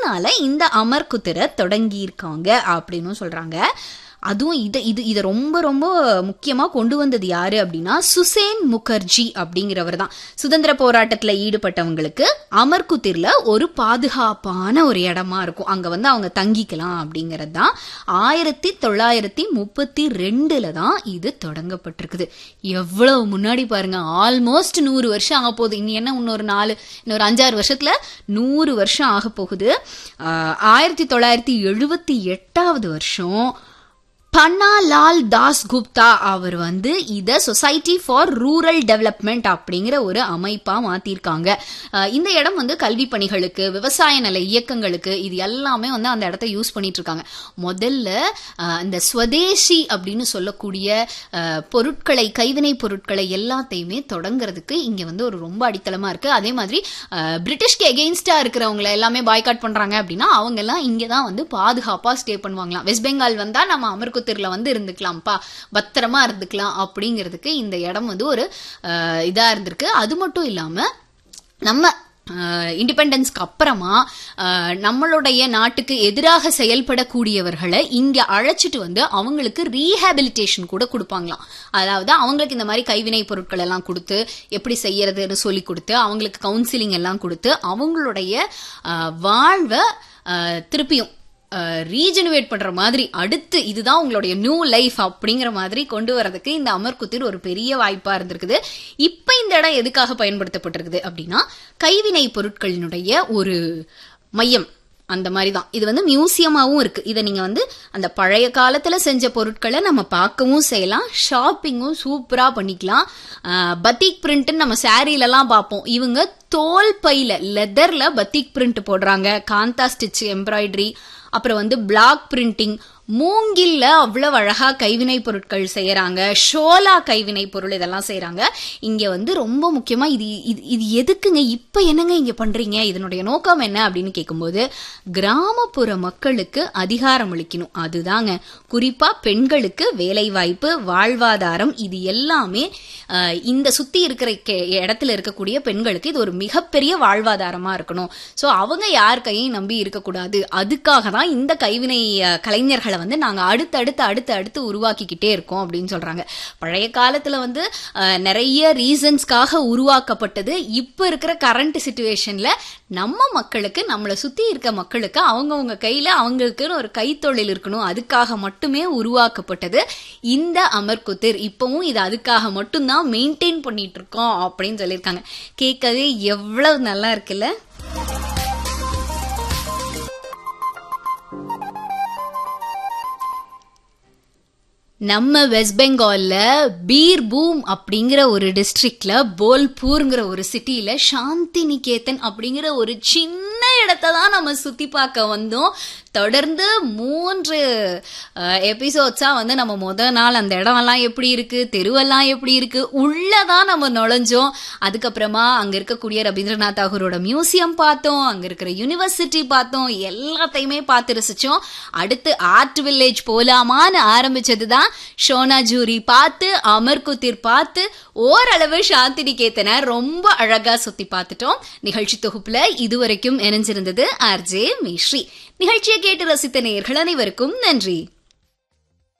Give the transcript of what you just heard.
அதனால இந்த அமர் குதிரை தொடங்கியிருக்காங்க அப்படின்னு சொல்றாங்க அதுவும் இதை இது இதை ரொம்ப ரொம்ப முக்கியமாக கொண்டு வந்தது யாரு அப்படின்னா சுசேன் முகர்ஜி அப்படிங்கிறவர் தான் சுதந்திர போராட்டத்தில் ஈடுபட்டவங்களுக்கு அமர்குத்திரில் ஒரு பாதுகாப்பான ஒரு இடமா இருக்கும் அங்கே வந்து அவங்க தங்கிக்கலாம் அப்படிங்கிறது தான் ஆயிரத்தி தொள்ளாயிரத்தி முப்பத்தி ரெண்டுல தான் இது தொடங்கப்பட்டிருக்குது எவ்வளவு முன்னாடி பாருங்க ஆல்மோஸ்ட் நூறு வருஷம் ஆக போகுது இனி என்ன இன்னொரு நாலு இன்னொரு அஞ்சாறு வருஷத்துல நூறு வருஷம் ஆக போகுது ஆஹ் ஆயிரத்தி தொள்ளாயிரத்தி எழுபத்தி எட்டாவது வருஷம் பன்னாலால் தாஸ் குப்தா அவர் வந்து இதை சொசைட்டி ஃபார் ரூரல் டெவலப்மெண்ட் அப்படிங்கிற ஒரு அமைப்பா மாத்திருக்காங்க அஹ் இந்த இடம் வந்து கல்வி பணிகளுக்கு விவசாய நல இயக்கங்களுக்கு இது எல்லாமே வந்து அந்த இடத்த யூஸ் பண்ணிட்டு இருக்காங்க முதல்ல அஹ் இந்த ஸ்வதேசி அப்படின்னு சொல்லக்கூடிய அஹ், பொருட்களை கைவினை பொருட்களை எல்லாத்தையுமே தொடங்குறதுக்கு இங்க வந்து ஒரு ரொம்ப அடித்தளமா இருக்கு அதே மாதிரி அஹ், பிரிட்டிஷ்க்கு எகெயின்ஸ்டா இருக்கிறவங்களை எல்லாமே பாய்காட் பண்றாங்க அப்படின்னா அவங்க எல்லாம் இங்க தான் வந்து பாதுகாப்பா ஸ்டே பண்ணுவாங்களாம் வெஸ்ட் பெங்கால் வந்தா நம்ம அமர்குத்திரில வந்து இருந்துக்கலாம்ப்பா பத்திரமா இருந்துக்கலாம் அப்படிங்கிறதுக்கு இந்த இடம் வந்து ஒரு அஹ், இதா இருந்திருக்கு அது மட்டும் இல்லாம நம்ம இண்டிபெண்டன்ஸ்க்கு அப்புறமா அஹ், நம்மளுடைய நாட்டுக்கு எதிராக செயல்படக்கூடியவர்களை இங்க அழைச்சிட்டு வந்து அவங்களுக்கு ரீஹாபிலிட்டேஷன் கூட கொடுப்பாங்களாம் அதாவது அவங்களுக்கு இந்த மாதிரி கைவினை பொருட்கள் எல்லாம் கொடுத்து எப்படி செய்யறதுன்னு சொல்லி கொடுத்து அவங்களுக்கு கவுன்சிலிங் எல்லாம் கொடுத்து அவங்களுடைய அஹ், வாழ்வை அஹ், திருப்பியும் ரீஜெனுவேட் பண்ற மாதிரி அடுத்து இதுதான் உங்களுடைய நியூ லைஃப் அப்படிங்கிற மாதிரி கொண்டு வரதுக்கு இந்த அமர்குத்திர் ஒரு பெரிய வாய்ப்பா இருந்திருக்குது இப்ப இந்த இடம் எதுக்காக பயன்படுத்தப்பட்டிருக்குது அப்படின்னா கைவினை பொருட்களினுடைய ஒரு மையம் அந்த மாதிரி தான் இது வந்து மியூசியமாவும் இருக்கு இதை நீங்க வந்து அந்த பழைய காலத்துல செஞ்ச பொருட்களை நம்ம பார்க்கவும் செய்யலாம் ஷாப்பிங்கும் சூப்பரா பண்ணிக்கலாம் பத்திக் பிரிண்ட்னு நம்ம சாரீலலாம் பார்ப்போம் இவங்க தோல் பையில லெதர்ல பத்திக் பிரிண்ட் போடுறாங்க காந்தா ஸ்டிச் எம்ப்ராய்டரி அப்புறம் வந்து பிளாக் பிரிண்டிங் மூங்கில்ல அவ்வளவு அழகா கைவினை பொருட்கள் செய்யறாங்க ஷோலா கைவினை பொருள் இதெல்லாம் செய்யறாங்க இங்க வந்து ரொம்ப முக்கியமா இது இது இது எதுக்குங்க இப்ப என்னங்க இங்க பண்றீங்க இதனுடைய நோக்கம் என்ன அப்படின்னு கேட்கும்போது கிராமப்புற மக்களுக்கு அதிகாரம் அளிக்கணும் அதுதாங்க குறிப்பா பெண்களுக்கு வேலை வாய்ப்பு வாழ்வாதாரம் இது எல்லாமே அஹ், இந்த சுத்தி இருக்கிற கே- இடத்துல இருக்கக்கூடிய பெண்களுக்கு இது ஒரு மிகப்பெரிய வாழ்வாதாரமா இருக்கணும் சோ அவங்க யார் கையும் நம்பி இருக்கக்கூடாது அதுக்காக தான் இந்த கைவினை அஹ், கலைஞர்களை வந்து நாங்க அடுத்தடுத்து அடுத்து அடுத்து உருவாக்கிக்கிட்டே இருக்கோம் அப்படின்னு சொல்றாங்க பழைய காலத்துல வந்து அஹ், நிறைய ரீசன்ஸ்க்காக உருவாக்கப்பட்டது இப்ப இருக்கிற கரண்ட் சுச்சுவேஷன்ல நம்ம மக்களுக்கு நம்மளை சுத்தி இருக்க மக்களுக்கு அவங்கவங்க கையில அவங்களுக்குன்னு ஒரு கைத்தொழில் இருக்கணும் அதுக்காக மட்டுமே உருவாக்கப்பட்டது இந்த அமர்குத்திர் இப்பவும் இது அதுக்காக மட்டும்தான் மெயின்டைன் பண்ணிட்டு இருக்கோம் அப்படின்னு சொல்லியிருக்காங்க கேட்கவே எவ்வளவு நல்லா இருக்குல்ல நம்ம வெஸ்ட் பெங்கால்ல பீர்பூம் அப்படிங்கிற ஒரு டிஸ்ட்ரிக்ட்ல போல்பூர்ங்கிற ஒரு சிட்டில சாந்தி நிகேதன் அப்படிங்கிற ஒரு சின்ன இடத்த தான் நம்ம சுத்தி பார்க்க வந்தோம் தொடர்ந்து மூன்று எபிசோட்ஸா வந்து நம்ம முத நாள் அந்த இடமெல்லாம் எப்படி இருக்கு தெருவெல்லாம் எப்படி இருக்கு உள்ளதான் நம்ம நுழைஞ்சோம் அதுக்கப்புறமா அங்க இருக்கக்கூடிய ரவீந்திரநாத் தாகூரோட மியூசியம் பார்த்தோம் அங்க இருக்கிற யூனிவர்சிட்டி பார்த்தோம் எல்லாத்தையுமே பார்த்து ரசிச்சோம் அடுத்து ஆர்ட் வில்லேஜ் போலாமான்னு ஆரம்பிச்சது தான் ஷோனா ஜூரி பார்த்து அமர்குத்திர் பார்த்து ஓரளவு சாந்தி நிகேத்தனை ரொம்ப அழகா சுத்தி பார்த்துட்டோம் நிகழ்ச்சி தொகுப்புல இதுவரைக்கும் இணைஞ்சிருந்தது ஆர்ஜே மிஸ்ரி நிகழ்ச்சியை கேட்டு ரசித்த நேயர்கள் அனைவருக்கும் நன்றி